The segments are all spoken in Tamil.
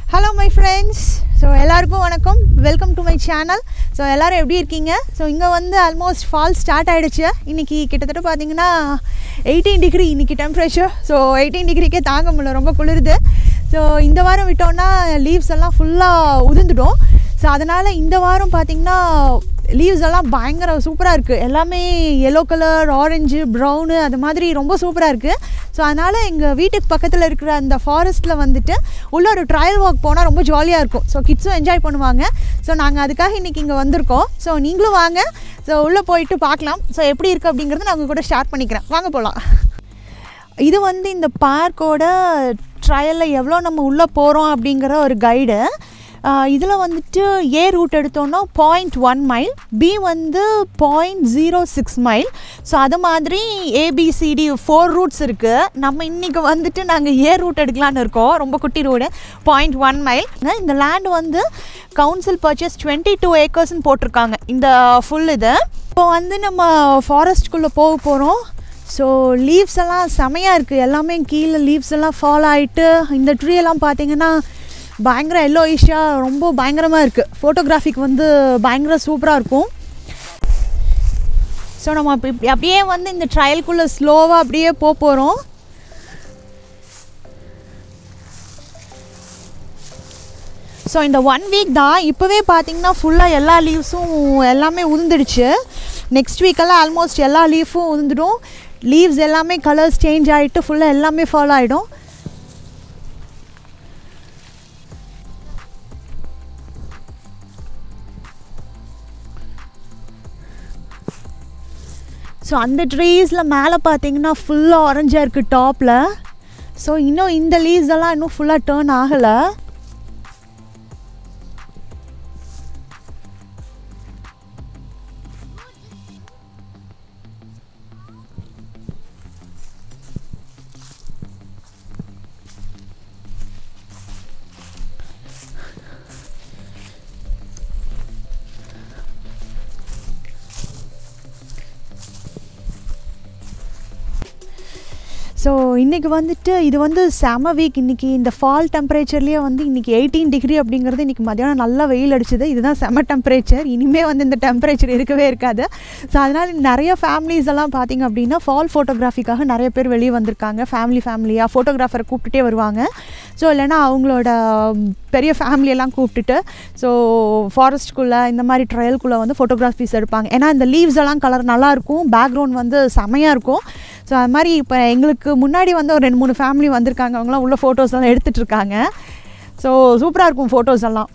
ஹலோ மை ஃப்ரெண்ட்ஸ் ஸோ எல்லாருக்கும் வணக்கம் welcome to my channel so எல்லோரும் எப்படி இருக்கீங்க ஸோ இங்கே வந்து ஆல்மோஸ்ட் ஃபால் ஸ்டார்ட் ஆகிடுச்சு இன்றைக்கி கிட்டத்தட்ட பார்த்தீங்கன்னா எயிட்டீன் டிகிரி இன்றைக்கி டெம்பரேச்சர் ஸோ எயிட்டீன் டிகிரிக்கே தாங்க முடியல ரொம்ப குளிருது ஸோ இந்த வாரம் விட்டோன்னா லீவ்ஸ் எல்லாம் ஃபுல்லாக உதிர்ந்துடும் ஸோ அதனால் இந்த வாரம் பார்த்திங்கன்னா லீவ்ஸ் எல்லாம் பயங்கர சூப்பராக இருக்குது எல்லாமே எல்லோ கலர் ஆரஞ்சு ப்ரௌனு அது மாதிரி ரொம்ப சூப்பராக இருக்குது ஸோ அதனால் எங்கள் வீட்டுக்கு பக்கத்தில் இருக்கிற அந்த ஃபாரஸ்ட்டில் வந்துட்டு உள்ள ஒரு ட்ரையல் வாக் போனால் ரொம்ப ஜாலியாக இருக்கும் ஸோ கிட்ஸும் என்ஜாய் பண்ணுவாங்க ஸோ நாங்கள் அதுக்காக இன்றைக்கி இங்கே வந்திருக்கோம் ஸோ நீங்களும் வாங்க ஸோ உள்ளே போயிட்டு பார்க்கலாம் ஸோ எப்படி இருக்குது அப்படிங்கிறத நான் உங்கள் கூட ஷேர் பண்ணிக்கிறேன் வாங்க போகலாம் இது வந்து இந்த பார்க்கோட ட்ரையலில் எவ்வளோ நம்ம உள்ளே போகிறோம் அப்படிங்கிற ஒரு கைடு இதில் வந்துட்டு ஏ ரூட் எடுத்தோன்னா பாயிண்ட் ஒன் மைல் பி வந்து point zero six mile so அது மாதிரி ஏபிசிடி ஃபோர் ரூட்ஸ் இருக்குது நம்ம இன்றைக்கி வந்துட்டு நாங்கள் ஏ ரூட் எடுக்கலான்னு இருக்கோம் ரொம்ப குட்டி ரோடு பாயிண்ட் ஒன் மைல் இந்த லேண்ட் வந்து கவுன்சில் பர்ச்சேஸ் டுவெண்ட்டி டூ ஏக்கர்ஸ்னு போட்டிருக்காங்க இந்த ஃபுல் இது இப்போ வந்து நம்ம ஃபாரஸ்ட்குள்ளே போக போகிறோம் ஸோ லீவ்ஸ் எல்லாம் செமையாக இருக்குது எல்லாமே கீழே லீவ்ஸ் எல்லாம் ஃபால் ஆகிட்டு இந்த ட்ரீ எல்லாம் பார்த்தீங்கன்னா பயங்கர எல்லோ ஈஷியாக ரொம்ப பயங்கரமாக இருக்குது ஃபோட்டோகிராஃபிக் வந்து பயங்கர சூப்பராக இருக்கும் ஸோ நம்ம அப்படி இப்படி அப்படியே வந்து இந்த ட்ரையல்குள்ளே ஸ்லோவாக அப்படியே போக போகிறோம் ஸோ இந்த ஒன் வீக் தான் இப்போவே பார்த்தீங்கன்னா ஃபுல்லாக எல்லா லீவ்ஸும் எல்லாமே உதிர்ந்துடுச்சு நெக்ஸ்ட் வீக்கெல்லாம் ஆல்மோஸ்ட் எல்லா லீஃபும் உதிர்ந்துடும் லீவ்ஸ் எல்லாமே கலர்ஸ் சேஞ்ச் ஆகிட்டு ஃபுல்லாக எல்லாமே ஃபாலோ ஆகிடும் ஸோ அந்த ட்ரீஸில் மேலே பார்த்தீங்கன்னா ஃபுல்லாக ஆரஞ்சாக இருக்குது டாப்பில் ஸோ இன்னும் இந்த லீவ்ஸ் எல்லாம் இன்னும் ஃபுல்லாக டேர்ன் ஆகலை ஸோ இன்றைக்கி வந்துட்டு இது வந்து செம வீக் இன்றைக்கி இந்த ஃபால் டெம்பரேச்சர்லேயே வந்து இன்றைக்கி எயிட்டீன் டிகிரி அப்படிங்கிறது இன்றைக்கி மதியானம் நல்லா வெயில் அடிச்சுது இதுதான் செம டெம்பரேச்சர் இனிமேல் வந்து இந்த டெம்பரேச்சர் இருக்கவே இருக்காது ஸோ அதனால் நிறைய ஃபேமிலிஸ் எல்லாம் பார்த்திங்க அப்படின்னா ஃபால் ஃபோட்டோகிராஃபிக்காக நிறைய பேர் வெளியே வந்திருக்காங்க ஃபேமிலி ஃபேமிலியாக ஃபோட்டோகிராஃபரை கூப்பிட்டுட்டே வருவாங்க ஸோ இல்லைனா அவங்களோட பெரிய ஃபேமிலியெல்லாம் கூப்பிட்டுட்டு ஸோ ஃபாரஸ்ட்குள்ளே இந்த மாதிரி ட்ரையல்குள்ளே வந்து ஃபோட்டோகிராஃபிஸ் எடுப்பாங்க ஏன்னா இந்த லீவ்ஸ் எல்லாம் கலர் நல்லாயிருக்கும் பேக்ரவுண்ட் வந்து செமையாக இருக்கும் ஸோ அது மாதிரி இப்போ எங்களுக்கு முன்னாடி வந்து ஒரு ரெண்டு மூணு ஃபேமிலி வந்திருக்காங்க அவங்களாம் உள்ள ஃபோட்டோஸ் எல்லாம் எடுத்துகிட்டு இருக்காங்க ஸோ சூப்பராக இருக்கும் ஃபோட்டோஸ் எல்லாம்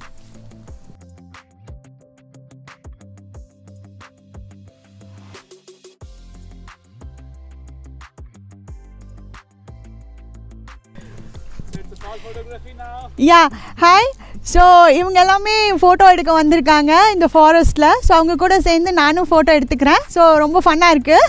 யா ஹாய் ஸோ இவங்க எல்லாமே ஃபோட்டோ எடுக்க வந்திருக்காங்க இந்த ஃபாரஸ்ட்டில் ஸோ அவங்க கூட சேர்ந்து நானும் ஃபோட்டோ எடுத்துக்கிறேன் ஸோ ரொம்ப ஃபன்னாக இருக்குது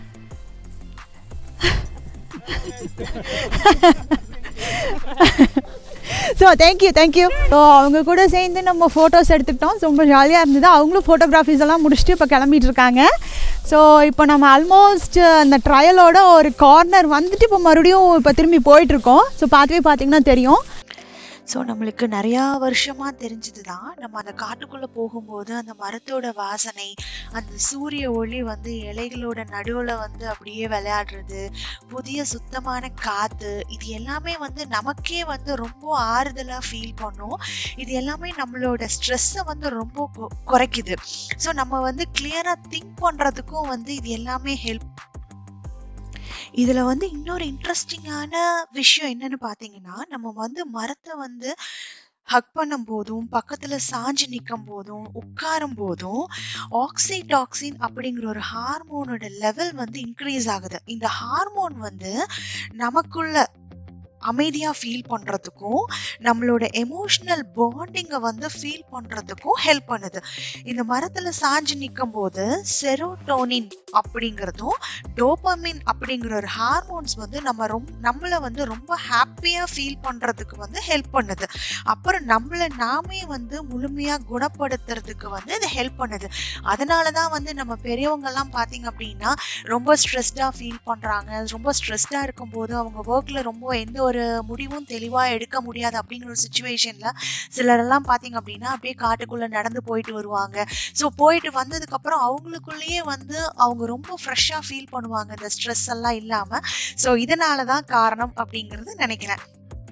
ஸோ தேங்க்யூ தேங்க்யூ ஸோ அவங்க கூட சேர்ந்து நம்ம ஃபோட்டோஸ் எடுத்துக்கிட்டோம் ரொம்ப ஜாலியாக இருந்தது அவங்களும் ஃபோட்டோகிராஃபிஸ் எல்லாம் முடிச்சுட்டு இப்போ கிளம்பிட்டு இருக்காங்க ஸோ இப்போ நம்ம ஆல்மோஸ்ட் அந்த ட்ரையலோட ஒரு கார்னர் வந்துட்டு இப்போ மறுபடியும் இப்போ திரும்பி போயிட்டுருக்கோம் ஸோ பார்த்துவே பார்த்தீங்கன்னா தெரியும் ஸோ நம்மளுக்கு நிறையா வருஷமாக தெரிஞ்சது தான் நம்ம அந்த காட்டுக்குள்ளே போகும்போது அந்த மரத்தோட வாசனை அந்த சூரிய ஒளி வந்து இலைகளோட நடுவில் வந்து அப்படியே விளையாடுறது புதிய சுத்தமான காற்று இது எல்லாமே வந்து நமக்கே வந்து ரொம்ப ஆறுதலாக ஃபீல் பண்ணும் இது எல்லாமே நம்மளோட ஸ்ட்ரெஸ்ஸை வந்து ரொம்ப குறைக்குது ஸோ நம்ம வந்து கிளியராக திங்க் பண்ணுறதுக்கும் வந்து இது எல்லாமே ஹெல்ப் இதுல வந்து இன்னொரு இன்ட்ரெஸ்டிங்கான விஷயம் என்னன்னு பாத்தீங்கன்னா நம்ம வந்து மரத்தை வந்து ஹக் பண்ணும் போதும் பக்கத்துல சாஞ்சு நிற்கும் போதும் உட்காரும் போதும் ஆக்சிடாக்சின் அப்படிங்கிற ஒரு ஹார்மோனோட லெவல் வந்து இன்க்ரீஸ் ஆகுது இந்த ஹார்மோன் வந்து நமக்குள்ள அமைதியாக ஃபீல் பண்ணுறதுக்கும் நம்மளோட எமோஷ்னல் பாண்டிங்கை வந்து ஃபீல் பண்ணுறதுக்கும் ஹெல்ப் பண்ணுது இந்த மரத்தில் சாஞ்சு நிற்கும் போது செரோட்டோனின் அப்படிங்கிறதும் டோபமின் அப்படிங்கிற ஒரு ஹார்மோன்ஸ் வந்து நம்ம ரொம்ப நம்மளை வந்து ரொம்ப ஹாப்பி ஹாப்பியா ஃபீல் பண்றதுக்கு வந்து ஹெல்ப் பண்ணுது அப்புறம் நம்மள நாமே வந்து முழுமையா குணப்படுத்துறதுக்கு வந்து இது ஹெல்ப் பண்ணுது அதனாலதான் வந்து நம்ம பெரியவங்க எல்லாம் பாத்தீங்க அப்படின்னா ரொம்ப ஸ்ட்ரெஸ்டா ஃபீல் பண்றாங்க ரொம்ப ஸ்ட்ரெஸ்டா இருக்கும்போது அவங்க ஒர்க்ல ரொம்ப எந்த ஒரு முடிவும் தெளிவா எடுக்க முடியாது அப்படிங்கிற ஒரு சுச்சுவேஷன்ல சிலரெல்லாம் பாத்தீங்க அப்படின்னா அப்படியே காட்டுக்குள்ள நடந்து போயிட்டு வருவாங்க ஸோ போயிட்டு வந்ததுக்கு அப்புறம் அவங்களுக்குள்ளேயே வந்து அவங்க ரொம்ப ஃப்ரெஷ்ஷாக ஃபீல் பண்ணுவாங்க இந்த ஸ்ட்ரெஸ் எல்லாம் இல்லாம ஸோ இதனால தான் காரணம் அப்படிங்கிறது நினைக்கிறேன்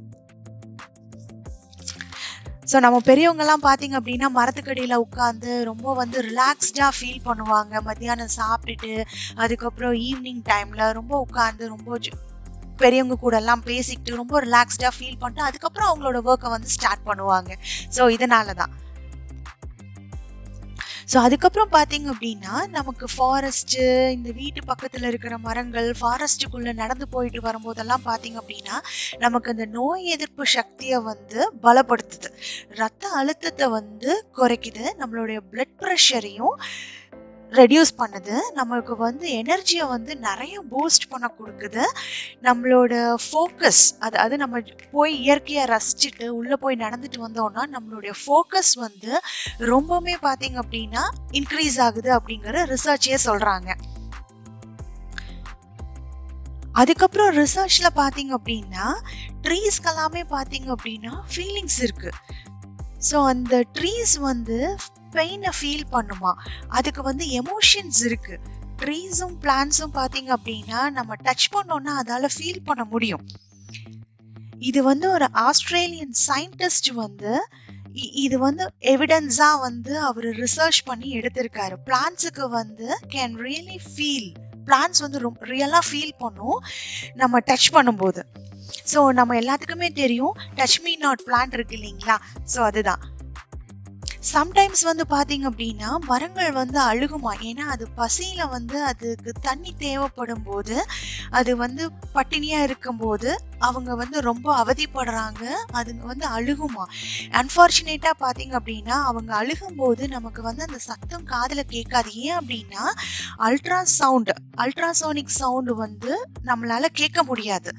ஸோ நம்ம பெரியவங்கெல்லாம் பார்த்தீங்க அப்படின்னா மரத்துக்கடியில் உட்காந்து ரொம்ப வந்து ரிலாக்ஸ்டாக ஃபீல் பண்ணுவாங்க மத்தியானம் சாப்பிட்டுட்டு அதுக்கப்புறம் ஈவினிங் டைமில் ரொம்ப உட்காந்து ரொம்ப ஜ- பெரியவங்க கூட எல்லாம் பேசிக்கிட்டு ரொம்ப ரிலாக்ஸ்டாக ஃபீல் பண்ணிட்டு அதுக்கப்புறம் அவங்களோட ஒர்க்கை வந்து ஸ்டார்ட் பண்ணுவாங்க ஸோ இதனால தான் ஸோ அதுக்கப்புறம் பார்த்தீங்க அப்படின்னா நமக்கு ஃபாரஸ்ட்டு இந்த வீட்டு பக்கத்தில் இருக்கிற மரங்கள் ஃபாரஸ்ட்டுக்குள்ளே நடந்து போயிட்டு வரும்போதெல்லாம் பார்த்தீங்க அப்படின்னா நமக்கு அந்த நோய் எதிர்ப்பு சக்தியை வந்து பலப்படுத்துது ரத்த அழுத்தத்தை வந்து குறைக்குது நம்மளுடைய பிளட் ப்ரெஷரையும் ரெடியூஸ் பண்ணுது நமக்கு வந்து எனர்ஜியை வந்து நிறைய பூஸ்ட் பண்ண கொடுக்குது நம்மளோட ஃபோக்கஸ் அது அது நம்ம போய் இயற்கையை ரசிச்சுட்டு உள்ள போய் நடந்துட்டு வந்தோம்னா நம்மளுடைய ஃபோக்கஸ் வந்து ரொம்பவுமே பாத்தீங்க அப்படின்னா இன்க்ரீஸ் ஆகுது அப்படிங்கிற ரிசர்ச்சே சொல்றாங்க அதுக்கப்புறம் ரிசர்ச்ல பாத்தீங்க அப்படின்னா ட்ரீஸ்க்கு எல்லாமே பாத்தீங்க அப்படின்னா ஃபீலிங்ஸ் இருக்கு ஸோ அந்த ட்ரீஸ் வந்து பெயினை ஃபீல் பண்ணுமா அதுக்கு வந்து எமோஷன்ஸ் இருக்கு ட்ரீஸும் பிளான்ஸும் பாத்தீங்க அப்படின்னா நம்ம டச் பண்ணோம்னா அதால ஃபீல் பண்ண முடியும் இது வந்து ஒரு ஆஸ்திரேலியன் சயின்டிஸ்ட் வந்து இ- இது வந்து எவிடன்ஸா வந்து அவர் ரிசர்ச் பண்ணி எடுத்திருக்காரு பிளான்ஸுக்கு வந்து கேன் ரியலி ஃபீல் பிளான்ஸ் வந்து ரொம்ப ரியலா ஃபீல் பண்ணும் நம்ம டச் பண்ணும்போது ஸோ நம்ம எல்லாத்துக்குமே தெரியும் டச் மீ நாட் பிளான்ட் இருக்கு இல்லைங்களா ஸோ அதுதான் சம்டைம்ஸ் வந்து பாத்தீங்க அப்படின்னா மரங்கள் வந்து அழுகுமா ஏன்னா அது பசியில வந்து அதுக்கு தண்ணி தேவைப்படும் போது அது வந்து பட்டினியா இருக்கும்போது அவங்க வந்து ரொம்ப அவதிப்படுறாங்க அதுங்க வந்து அழுகுமா அன்பார்ச்சுனேட்டா பாத்தீங்க அப்படின்னா அவங்க அழுகும்போது நமக்கு வந்து அந்த சத்தம் காதுல கேட்காது ஏன் அப்படின்னா அல்ட்ரா சவுண்ட் அல்ட்ராசோனிக் சவுண்ட் வந்து நம்மளால கேட்க முடியாது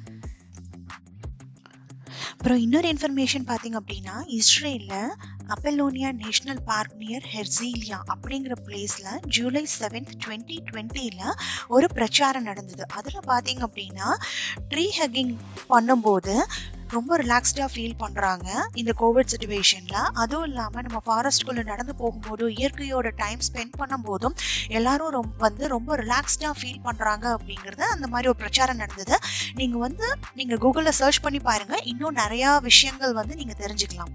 அப்புறம் இன்னொரு இன்ஃபர்மேஷன் பார்த்தீங்க அப்படின்னா இஸ்ரேல்ல Apollonia national park near Herzliya அப்படிங்கிற பிளேஸ்ல ஜூலை செவன்த் டுவெண்ட்டி டுவெண்ட்டியில் ஒரு பிரச்சாரம் நடந்தது அதில் பார்த்தீங்க அப்படின்னா ட்ரீ ஹக்கிங் பண்ணும்போது ரொம்ப ரிலாக்ஸ்டாக ஃபீல் பண்ணுறாங்க இந்த கோவிட் சுச்சுவேஷனில் அதுவும் இல்லாமல் நம்ம ஃபாரஸ்ட்குள்ளே நடந்து போகும்போது இயற்கையோட டைம் ஸ்பெண்ட் பண்ணும்போதும் எல்லாரும் ரொம்ப வந்து ரொம்ப ரிலாக்ஸ்டாக ஃபீல் பண்ணுறாங்க அப்படிங்கிறது அந்த மாதிரி ஒரு பிரச்சாரம் நடந்தது நீங்கள் வந்து நீங்கள் கூகுளில் சர்ச் பண்ணி பாருங்கள் இன்னும் நிறையா விஷயங்கள் வந்து நீங்கள் தெரிஞ்சுக்கலாம்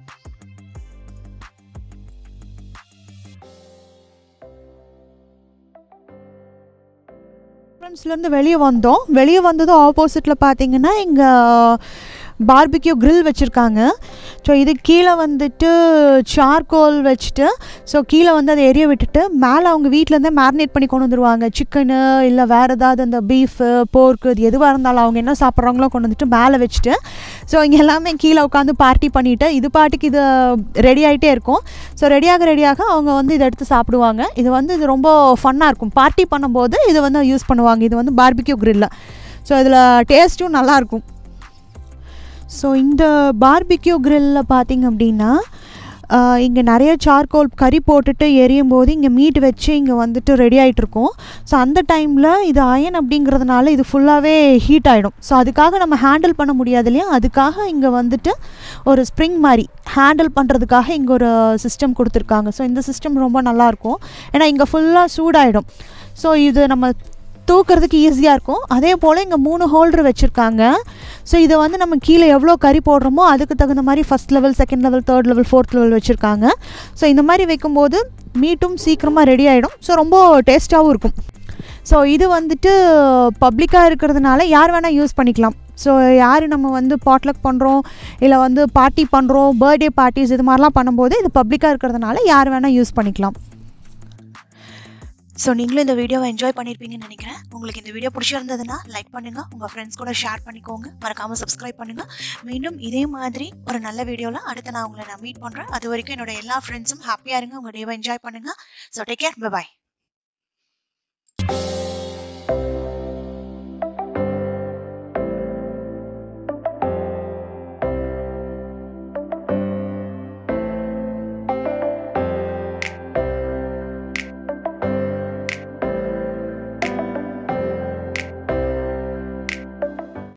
இருந்து வெளியே வந்தோம் வெளியே வந்ததும் ஆப்போசிட்டில் பார்த்தீங்கன்னா இங்கே பார்பிக்யூ grill வச்சுருக்காங்க ஸோ இது கீழே வந்துட்டு சார்கோல் வச்சுட்டு ஸோ கீழே வந்து அதை எரிய விட்டுட்டு மேலே அவங்க வீட்டிலேருந்தே மேரினேட் பண்ணி கொண்டு வந்துருவாங்க சிக்கனு இல்லை வேறு ஏதாவது அந்த பீஃபு போர்க்கு இது எதுவாக இருந்தாலும் அவங்க என்ன சாப்பிட்றாங்களோ கொண்டு வந்துட்டு மேலே வச்சுட்டு ஸோ இங்கே எல்லாமே கீழே உட்காந்து பார்ட்டி பண்ணிவிட்டு இது பாட்டுக்கு இது ரெடி ஆகிட்டே இருக்கும் ஸோ ரெடியாக ரெடியாக அவங்க வந்து இதை எடுத்து சாப்பிடுவாங்க இது வந்து இது ரொம்ப ஃபன்னாக இருக்கும் பார்ட்டி பண்ணும்போது இது வந்து யூஸ் பண்ணுவாங்க இது வந்து பார்பிக்யூ grill ஸோ இதில் டேஸ்ட்டும் நல்லாயிருக்கும் ஸோ இந்த பார்பிக்யூ grill பார்த்தீங்க அப்படின்னா இங்கே நிறைய சார்கோல் கறி போட்டுட்டு எரியும் போது இங்கே மீட் வச்சு இங்கே வந்துட்டு ரெடி ஆகிட்டு இருக்கும் ஸோ அந்த டைமில் இது அயன் அப்படிங்கிறதுனால இது ஃபுல்லாகவே ஹீட் ஆகிடும் ஸோ அதுக்காக நம்ம ஹேண்டில் பண்ண முடியாது இல்லையா அதுக்காக இங்கே வந்துட்டு ஒரு ஸ்ப்ரிங் மாதிரி ஹேண்டில் பண்ணுறதுக்காக இங்கே ஒரு சிஸ்டம் கொடுத்துருக்காங்க ஸோ இந்த சிஸ்டம் ரொம்ப நல்லாயிருக்கும் ஏன்னா இங்கே ஃபுல்லாக சூடாயிடும் ஸோ இது நம்ம தூக்கிறதுக்கு ஈஸியாக இருக்கும் அதே போல் இங்கே மூணு ஹோல்டர் வச்சுருக்காங்க ஸோ இதை வந்து நம்ம கீழே எவ்வளோ கறி போடுறோமோ அதுக்கு தகுந்த மாதிரி first level second level third level fourth level வச்சுருக்காங்க ஸோ இந்த மாதிரி வைக்கும்போது மீட்டும் சீக்கிரமாக ரெடி ஆகிடும் ஸோ ரொம்ப டேஸ்ட்டாகவும் இருக்கும் ஸோ இது வந்துட்டு பப்ளிக்காக இருக்கிறதுனால யார் வேணால் யூஸ் பண்ணிக்கலாம் ஸோ யார் நம்ம வந்து பாட்லக் பண்ணுறோம் இல்லை வந்து பார்ட்டி பண்ணுறோம் பர்த்டே பார்ட்டிஸ் இது மாதிரிலாம் பண்ணும்போது இது பப்ளிக்காக இருக்கிறதுனால யார் வேணால் யூஸ் பண்ணிக்கலாம் ஸோ நீங்களும் இந்த வீடியோவை என்ஜாய் பண்ணியிருப்பீங்கன்னு நினைக்கிறேன் உங்களுக்கு இந்த வீடியோ பிடிச்சிருந்ததுன்னா லைக் பண்ணுங்க உங்க ஃப்ரெண்ட்ஸ் கூட ஷேர் பண்ணிக்கோங்க மறக்காம சப்ஸ்கிரைப் பண்ணுங்க மீண்டும் இதே மாதிரி ஒரு நல்ல வீடியோவில் அடுத்து நான் உங்களை நான் மீட் பண்றேன் அது வரைக்கும் என்னோட எல்லா ஃப்ரெண்ட்ஸும் ஹாப்பியா இருங்க உங்க டேவை என்ஜாய் பண்ணுங்க ஸோ டேக் கேர் பை